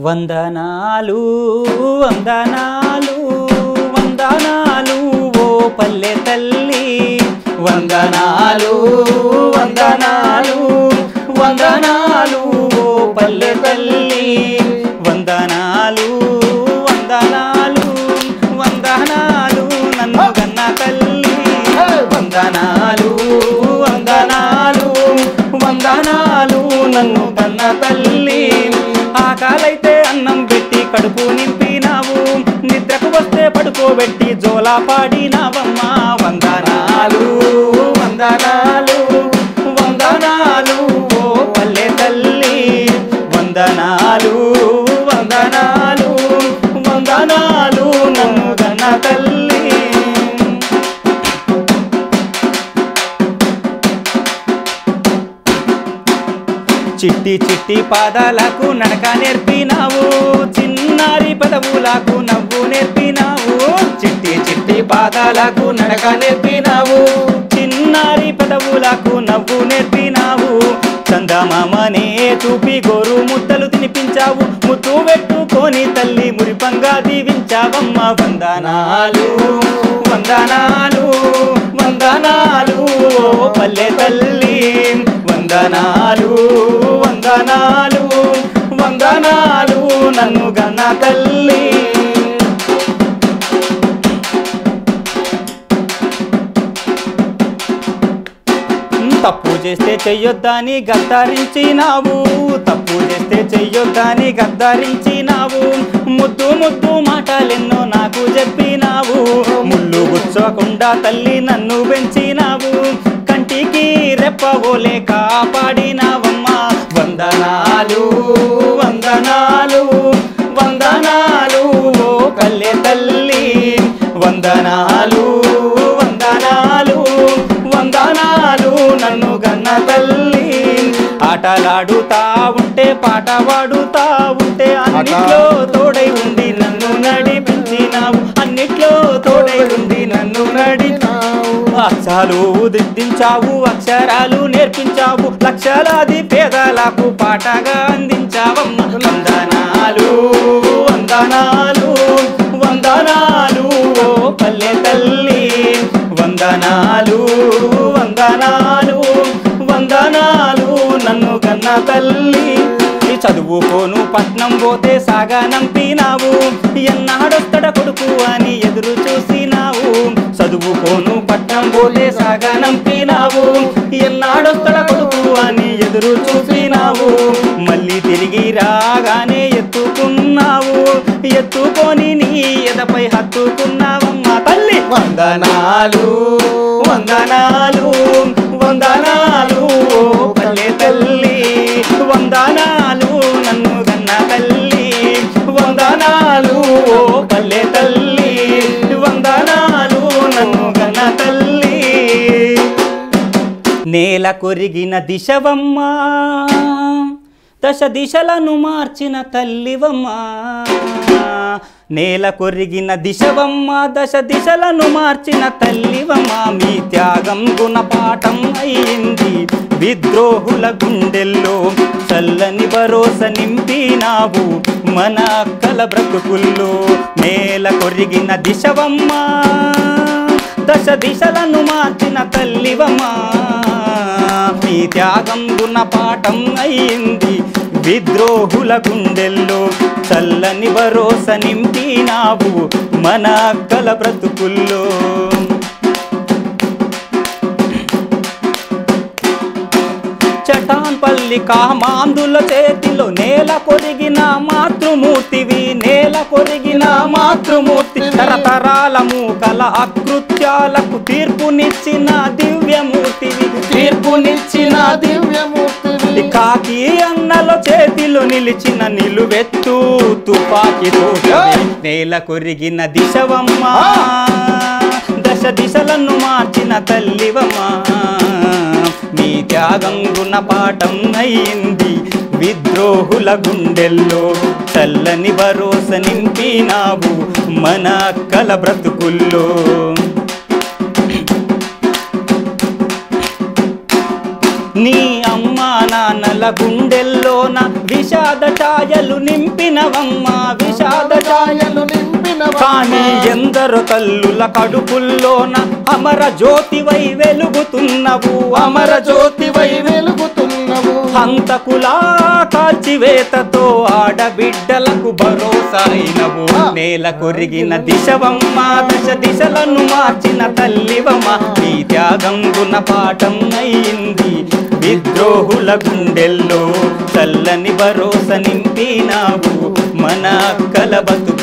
వందనాలు వందనాలు వందనాలు ఓ పల్లె తల్లి వందనాలు వందనాలు వందనాలు ఓ పల్లె తల్లి వందనాలు వందనాలు వందనాలు నన్ను కన్న తల్లి వందనాలు వందనాలు వందనాలు నన్ను కన్న తల్లి ఆకాలైతే అన్నం పెట్టి కడుపు నింపినావు నిద్రకు వస్తే పడుకోబెట్టి జోలా పాడినావమ్మా వందనాలు వందనాలు వందనాలు ఓ పల్లె తల్లి వందనాలు వందనాలు వందనాలు నన్ను గన్న తల్లి చిట్టి చిట్టి పాదాలకు నడక నేర్పినావు చిన్నారి పెదవులకు నవ్వు నేర్పినావు చిట్టి చిట్టి పాదాలకు నడక నేర్పినావు చిన్నారి పెదవులకు నవ్వు నేర్పినావు చందమామనే చూపి గోరు ముద్దలు తినిపించావు ముద్దు పెట్టుకొని తల్లి మురిపంగా దీవించావమ్మ వందనాలు వందనాలు వందనాలు ఓ పల్లె తల్లి వందనాలు వందనాలు వందనాలు నన్ను గన తల్లి తప్పు చేస్తే చెయ్యొద్దని గద్దారించినావు తప్పు చేస్తే చెయ్యొద్దని గద్దారించినావు ముద్దు ముద్దు మాటలెన్నో నాకు చెప్పినావు ముళ్ళు గుచ్చకుండా తల్లి నన్ను పెంచినావు కంటికి రెప్పవోలే కాపాడినావమ్మా వందనాలు వందనాలు వందనాలు ఓ కల్లె తల్లి వందనాలు వందనాలు వందనాలు నన్ను గన్న తల్లి ఆటలాడుతా ఉంటే పాట పాడుతా ఉంటే అన్నిట్లో తోడై ఉండి నన్ను నడిపించినావు అన్నిట్లో తోడై ఉండి నన్ను నడిపావు అక్షరాలు దిద్దించావు అక్షరాలు నేర్పించావు లక్షలాది పేదలకు పాటగా అందించావమ్మ వందనాలు వందనాలు వందనాలు ఓ పల్లె తల్లి వందనాలు వందనాలు వందనాలు నన్ను కన్న తల్లి ఈ చదువుకోను పట్నం పోతే సాగనంపినావు ఎన్నాడొస్తడ కొడుకు అని ఎదురు చూసినావు చదువుకోను పట్నం పోతే సాగనంపినావు ఎన్నాడొస్తడ కొడుకు అని ఎదురు చూసినావు మళ్ళీ తిరిగి రాగానే ఎత్తుకున్నావు ఎత్తుకొని నీ ఎదపై హత్తుకున్నావమ్మా తల్లి వందనాలు వందనాలు వందనాలు ఓ పల్లె తల్లి వందనాలు నన్ను గన్న తల్లి వందనాలు ఓ పల్లె తల్లి వందనాలు నన్ను గన్న తల్లి నేల కొరిగిన దిశవమ్మా దశ దిశలను మార్చిన తల్లివమ్మా నేల కొరిగిన దిశవమ్మ దశ దిశలను మార్చిన తల్లివమ్మ మీ త్యాగం గుణపాఠం అయింది విద్రోహుల గుండెల్లో చల్లని భరోసా నింపినావు మన అక్కల బ్రతుకుల్లో నేల కొరిగిన దిశవమ్మ దశ దిశలను మార్చిన తల్లివమ్మా మీ త్యాగం గుణపాఠం అయింది విద్రోహుల గుండెల్లో చల్లని భరోసా నింపినావు మన అక్కల బ్రతుకుల్లో చటాన్పల్లి కామాందుల చేతిలో నేల కొరిగిన మాతృమూర్తివి నేల కొరిగిన మాతృమూర్తి తరతరాల మూకల అకృత్యాలకు తీర్పునిచ్చిన దివ్యమూర్తివి తీర్పునిచ్చిన దివ్యమూర్తివి కాకి అన్నలో చేతిలో నిలిచిన నిలువెత్తు తుపాకీతో నేల కొరిగిన దిశవమ్మా దశ దిశలను మార్చిన తల్లివమ్మా నీ త్యాగం గుణపాఠం అయింది విద్రోహుల గుండెల్లో చల్లని భరోసా నింపినావు మన అక్కల బ్రతుకుల్లో నీ అమ్మా నాన్నల గుండెల్లోన వి విషాద ఛాయలు నింపినవమ్మ విషాద ఛాయ ఛాయలు నింపిన కానీ ఎందరో తల్లుల కడుపుల్లోన అమర జ్యోతివై వెలుగుతున్నవు అమర జ్యోతివై వెలుగుతున్నవు హంతకులా కాల్చివేతతో ఆడబిడ్డలకు భరోసా అయినవు నేల కొరిగిన దిశవమ్మ దశ దిశలను మార్చిన తల్లివమ్మ ఈ త్యాగం గుణ పాఠం అయింది విద్రోహుల గుండెల్లో చల్లని భరోసా నింపినావు మన కల బతుకు